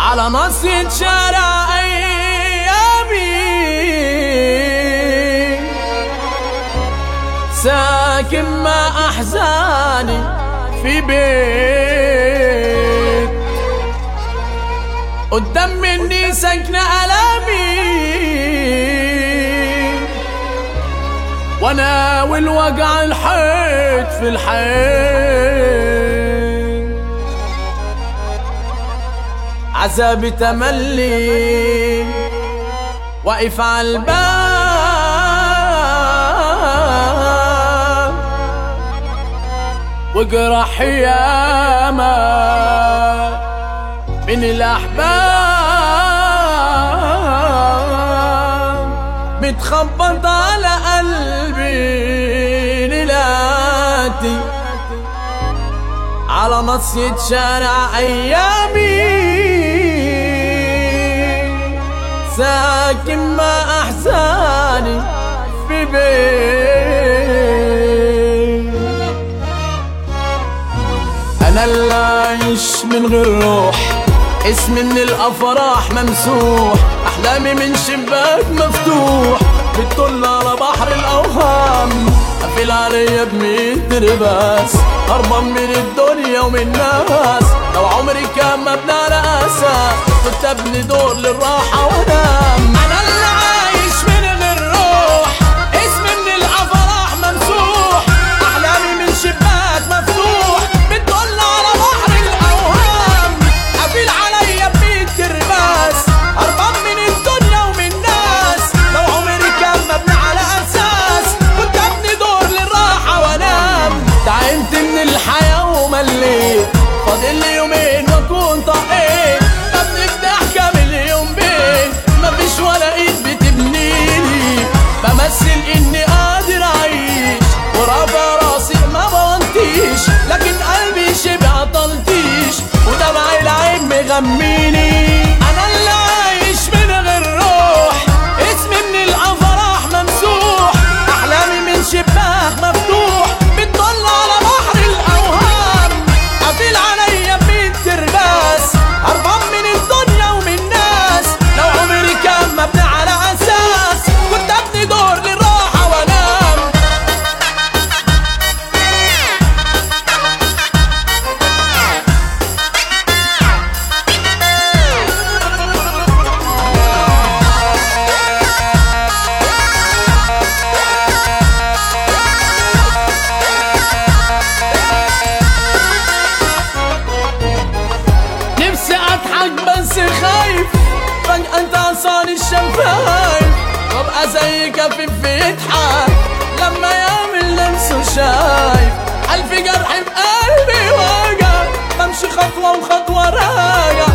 على نصية شارع أيامي ساكن مع أحزاني في بيت قدام مني سكنة ألامي وانا والوجع الحيط في الحيط عذابي تملي واقف على الباب وجرح ياما من الأحباب متخبط على قلبي ليلاتي على نصية شارع أيامي ساكن مع أحزاني في بيت أنا اللي عايش من غير روح اسمي من الأفراح ممسوح أحلامي من شباك مفتوح بتطل على بحر الأوهام قافل عليا بميت ترباس هربان من الدنيا ومن الناس لو عمري كان مبنى على أساس كنت أبني دور للراحة وأنام أنا اللي عايش من غير روح اسمي من الأفراح ممسوح أحلامي من شباك مفتوح بتطل على بحر الأوهام قافل عليا بميت ترباس هربان من الدنيا ومن الناس لو عمري كان مبني على أساس كنت أبني دور للراحة وأنام تعبت من الحياة ومليت فاضل لي يومين وأكون طقيت ببني بضحكة مليون بيت مفيش ولا إيد بتبنيني بمثل إني قادر أعيش ورافع راسي ما بونتيش لكن قلبي شبه طلتيش ودمع العين مغميني أنا اللي عايش من غير روح اسمي من الأفراح ممسوح أحلامي من شباك مفتوح بتطل على بحر الأوهام قافل عليا بميت ترباس هربان من الدنيا ومن الناس لو عمري كان مبني على أساس كنت أبني دور للراحة وأنام نفسي اضحك بس خايف فجأة انت عصاني الشفايف وابقى زي كفيف يضحك لما يعمل نفسه شايف ألف جرح في قلبي وجع بمشي خطوة وخطوة راجع